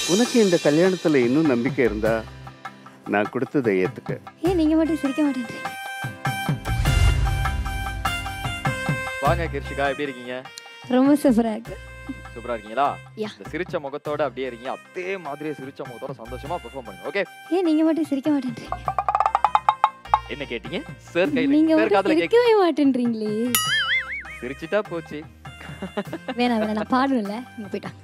உனக்கு இந்த கல்யாணத்துல இன்னும் நம்பிக்கை இருந்தா நான் கொடுத்ததை ஏத்துக்க ஏன் நீங்க மட்டும் சிரிக்க மாட்டேன்றீங்க வாங்க கிருஷிகா எப்படி இருக்கீங்க ரொம்ப சூப்பரா இருக்கு சூப்பரா இருக்கீங்களா Yeah. இந்த சிரிச்ச முகத்தோட அப்படியே இருக்கீங்க அதே மாதிரியே சிரிச்ச முகத்தோட சந்தோஷமா பெர்ஃபார்ம் பண்ணுங்க ஓகே ஏன் நீங்க மட்டும் சிரிக்க மாட்டேன்றீங்க என்ன கேட்டீங்க சார் கையில நீங்க சார் மட்டும் காதுல கேக்க சிரிக்கவே மாட்டேன்றீங்களே சிரிச்சிட்டா போச்சு வேணாம் வேணாம் நான் பாடுவேன்ல நீங்க போயிட்டா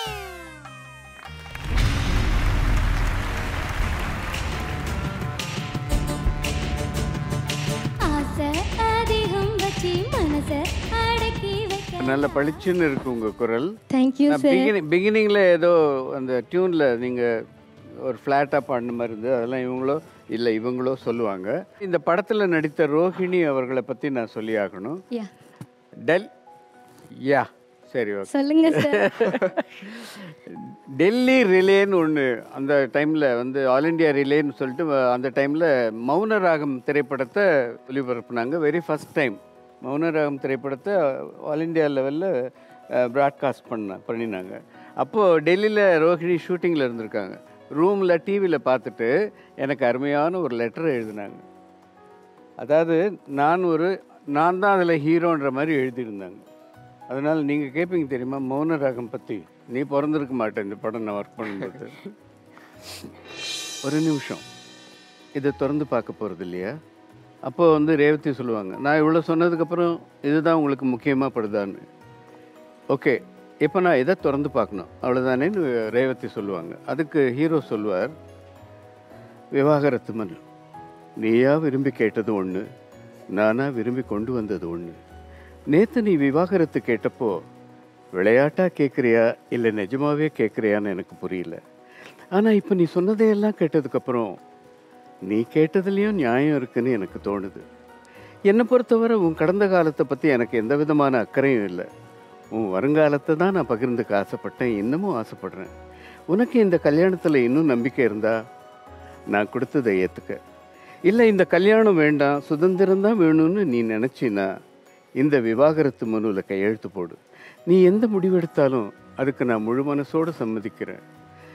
ஆசை அதிகம் வச்சு மனசை அடக்கி வைக்க நல்ல பளிச்சுன்னு இருக்கு உங்க குரல் தேங்க்யூ சார் பிகினிங்ல ஏதோ அந்த டியூன்ல நீங்க ஒரு ஃப்ளாட்டா பாடின மாதிரி இருந்தது அதெல்லாம் இவங்களோ இல்லை இவங்களோ சொல்லுவாங்க இந்த படத்துல நடித்த ரோஹிணி அவர்களை பத்தி நான் சொல்லி ஆகணும் யா டெல் யா சரி ஓகே சொல்லுங்க சார் டெல்லி ரிலேன்னு ஒன்று அந்த டைமில் வந்து ஆல் இண்டியா ரிலேன்னு சொல்லிட்டு வ- அந்த டைமில் மௌனராகம் திரைப்படத்தை ஒளிபரப்புனாங்க வெரி ஃபர்ஸ்ட் டைம் மௌனராகம் திரைப்படத்தை ஆல் இண்டியா லெவலில் ப்ராட்காஸ்ட் பண்ண பண்ணினாங்க அப்போது டெல்லியில் ரோஹிணி ஷூட்டிங்கில் இருந்திருக்காங்க ரூமில் டிவியில் பார்த்துட்டு எனக்கு அருமையான ஒரு லெட்டர் எழுதினாங்க அதாவது நான் ஒரு நான் தான் அதில் ஹீரோன்ற மாதிரி எழுதியிருந்தாங்க அதனால் நீங்கள் கேட்பீங்க தெரியுமா மௌன ராகம் பற்றி நீ பிறந்திருக்க மாட்டேன் இந்த படம் நான் ஒர்க் பண்ணும்போது ஒரு நிமிஷம் இதை திறந்து பார்க்க போகிறது இல்லையா அப்போ வந்து ரேவதி சொல்லுவாங்க நான் இவ்வளோ சொன்னதுக்கப்புறம் இதுதான் உங்களுக்கு முக்கியமாக படுதான்னு ஓகே இப்போ நான் இதை திறந்து பார்க்கணும் அவ்வளோதானேன்னு ரேவதி சொல்லுவாங்க அதுக்கு ஹீரோ சொல்லுவார் விவாகரத்து மனு நீயா விரும்பி கேட்டது ஒன்று நானா விரும்பி கொண்டு வந்தது ஒன்று நேத்து நீ விவாகரத்து கேட்டப்போ விளையாட்டா கேட்குறியா இல்லை நிஜமாவே கேட்குறியான்னு எனக்கு புரியல ஆனால் இப்போ நீ சொன்னதையெல்லாம் கேட்டதுக்கப்புறம் நீ கேட்டதுலேயும் நியாயம் இருக்குன்னு எனக்கு தோணுது என்னை பொறுத்தவரை உன் கடந்த காலத்தை பற்றி எனக்கு எந்த விதமான அக்கறையும் இல்லை உன் வருங்காலத்தை தான் நான் பகிர்ந்துக்க ஆசைப்பட்டேன் இன்னமும் ஆசைப்படுறேன் உனக்கு இந்த கல்யாணத்தில் இன்னும் நம்பிக்கை இருந்தா நான் கொடுத்ததை ஏற்றுக்க இல்லை இந்த கல்யாணம் வேண்டாம் சுதந்திரம் தான் வேணும்னு நீ நினச்சினா இந்த விவாகரத்து மனுவில் கையெழுத்து போடு நீ எந்த முடிவெடுத்தாலும் அதுக்கு நான் முழு மனசோடு சம்மதிக்கிறேன்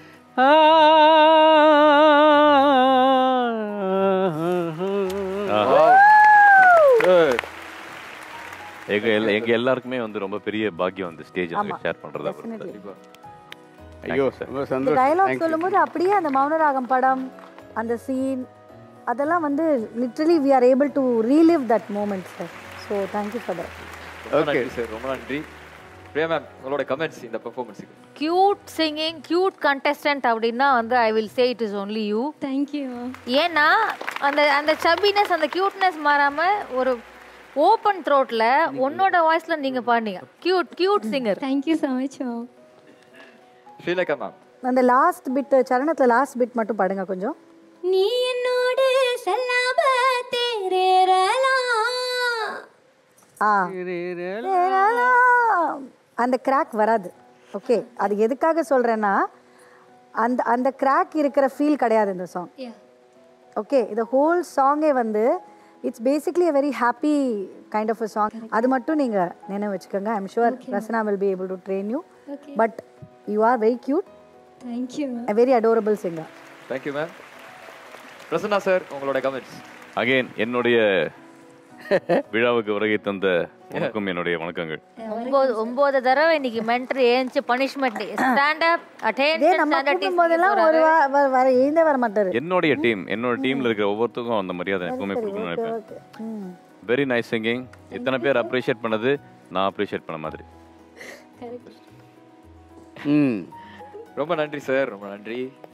எங்க எல்லா- எங்க எல்லாருக்குமே வந்து ரொம்ப பெரிய பாக்கியம் வந்து ஸ்டேஜ் ஆமா. ஷேர் பண்றதா Definitely. ஐயோ sir. ரொம்ப இந்த சந்தோஷம் டயலாக் Thank you. சொல்லும்போது அப்படியே அந்த மௌனராகம் படம் அந்த சீன் அதெல்லாம் வந்து literally we are able to relive that moment sir so thank you for that ரொம்ப Okay. நன்றி சார் ரொம்ப நன்றி பிரியா மேம் உங்களோட கமெண்ட்ஸ் இந்த பெர்ஃபார்மன்ஸுக்கு கியூட் சிங்கிங் கியூட் கண்டெஸ்டன்ட் அப்படின்னா வந்து I will say it is only you thank you ஏன்னா அந்த அந்த சப்பினஸ் அந்த கியூட்னஸ் மாறாம ஒரு ஓப்பன் த்ரோட்ல உன்னோட வாய்ஸ்ல நீங்க பாடுனீங்க cute cute singer thank you so much ma'am Sreelekha ma'am அந்த லாஸ்ட் பிட் சரணத்தில் லாஸ்ட் பிட் மட்டும் பாடுங்க கொஞ்சம் நீ என்னோடு செல்லாம தேரேறலாம் ஆ தேரலாம். அந்த கிராக் வராது ஓகே அது எதுக்காக சொல்கிறேன்னா அந்த அந்த கிராக் இருக்கிற ஃபீல் கிடையாது இந்த சாங் Yeah. ஓகே இந்த ஹோல் சாங்கே வந்து it's basically a very happy kind of a song அது மட்டும் நீங்கள் நினைவு வச்சுக்கோங்க I'm sure Rasana will be able to train you Okay. But you are very cute thank you ma'am a very adorable singer thank you ma'am Prasanna sir உங்களோட comments again என்னுடைய விழாவுக்கு வருகை தந்த உனக்கும் என்னுடைய வணக்கங்கள் ஒன்பது ஒன்பது தடவை இன்னைக்கு மென்டர் ஏஞ்சி பனிஷ்மெண்ட் ஸ்டாண்ட் அப் இதே நம்ம கூப்பிடும் போதெல்லாம் ஒரு வா- வ- வர எழுந்தே வர மாட்டாரு என்னுடைய டீம் என்னோட டீம்ல இருக்கிற ஒவ்வொருத்தருக்கும் அந்த மரியாதை எப்பவுமே கொடுக்கணும்னு நினைப்பேன் ஓகே ம் வெரி நைஸ் சிங்கிங் இத்தனை பேர் அப்ரிஷியேட் பண்ணது நான் அப்ரிஷியேட் பண்ண மாதிரி ம் ரொம்ப நன்றி சார் ரொம்ப நன்றி